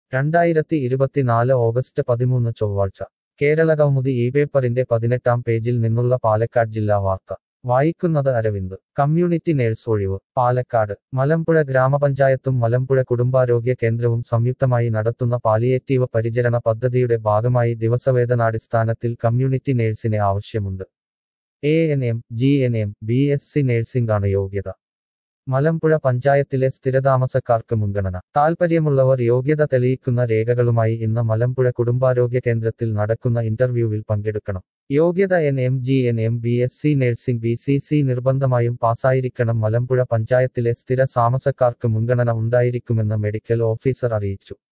രണ്ടായിരത്തി ഇരുപത്തിനാല് ഓഗസ്റ്റ് പതിമൂന്ന് ചൊവ്വാഴ്ച കേരളകൗമുദി ഈ പേപ്പറിന്റെ പതിനെട്ടാം പേജിൽ നിന്നുള്ള പാലക്കാട് ജില്ലാ വാർത്ത വായിക്കുന്നത് അരവിന്ദ് കമ്മ്യൂണിറ്റി നേഴ്സ് ഒഴിവ് പാലക്കാട് മലമ്പുഴ ഗ്രാമപഞ്ചായത്തും മലമ്പുഴ കുടുംബാരോഗ്യ കേന്ദ്രവും സംയുക്തമായി നടത്തുന്ന പാലിയേറ്റീവ് പരിചരണ പദ്ധതിയുടെ ഭാഗമായി ദിവസവേതനാടിസ്ഥാനത്തിൽ കമ്മ്യൂണിറ്റി നേഴ്സിനെ ആവശ്യമുണ്ട് A N M G N M B S C നേഴ്സിംഗാണ് യോഗ്യത മലമ്പുഴ പഞ്ചായത്തിലെ സ്ഥിരതാമസക്കാർക്ക് മുൻഗണന താൽപ്പര്യമുള്ളവർ യോഗ്യത തെളിയിക്കുന്ന രേഖകളുമായി ഇന്ന് മലമ്പുഴ കുടുംബാരോഗ്യ കേന്ദ്രത്തിൽ നടക്കുന്ന ഇന്റർവ്യൂവിൽ പങ്കെടുക്കണം യോഗ്യത N M G N M B S C nursing B C C നിർബന്ധമായും പാസ്സായിരിക്കണം മലമ്പുഴ പഞ്ചായത്തിലെ സ്ഥിര താമസക്കാർക്ക് മുൻഗണന ഉണ്ടായിരിക്കുമെന്ന് മെഡിക്കൽ ഓഫീസർ അറിയിച്ചു